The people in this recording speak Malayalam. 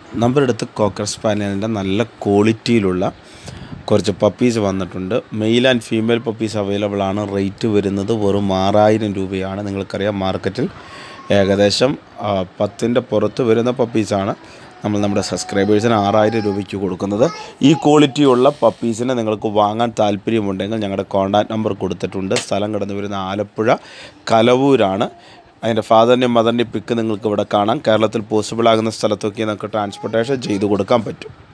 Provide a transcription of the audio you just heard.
നമ്മുടെ അടുത്ത് കോക്കർ സ്പാനിയലിൻ്റെ നല്ല ക്വാളിറ്റിയിലുള്ള കുറച്ച് പപ്പീസ് വന്നിട്ടുണ്ട് male and female puppies available ആണ് റേറ്റ് വരുന്നത് വെറും ആറായിരം രൂപയാണ് നിങ്ങൾക്കറിയാം മാർക്കറ്റിൽ ഏകദേശം ആ, പത്തിൻ്റെ പുറത്ത് വരുന്ന പപ്പീസാണ് നമ്മൾ നമ്മുടെ സബ്സ്ക്രൈബേഴ്സിന് ആറായിരം രൂപയ്ക്ക് കൊടുക്കുന്നത് ഈ ക്വാളിറ്റിയുള്ള പപ്പീസിനെ നിങ്ങൾക്ക് വാങ്ങാൻ താല്പര്യമുണ്ടെങ്കിൽ ഞങ്ങളുടെ കോൺടാക്ട് നമ്പർ കൊടുത്തിട്ടുണ്ട് സ്ഥലം കടന്നു വരുന്ന ആലപ്പുഴ കലവൂരാണ് അതിൻ്റെ ഫാദറിൻ്റെയും മദറിൻ്റെയും പിക്ക് നിങ്ങൾക്ക് ഇവിടെ കാണാം കേരളത്തിൽ പോസിബിൾ ആകുന്ന സ്ഥലത്തൊക്കെ നമുക്ക് ട്രാൻസ്പോർട്ടേഷൻ ചെയ്തു കൊടുക്കാൻ പറ്റും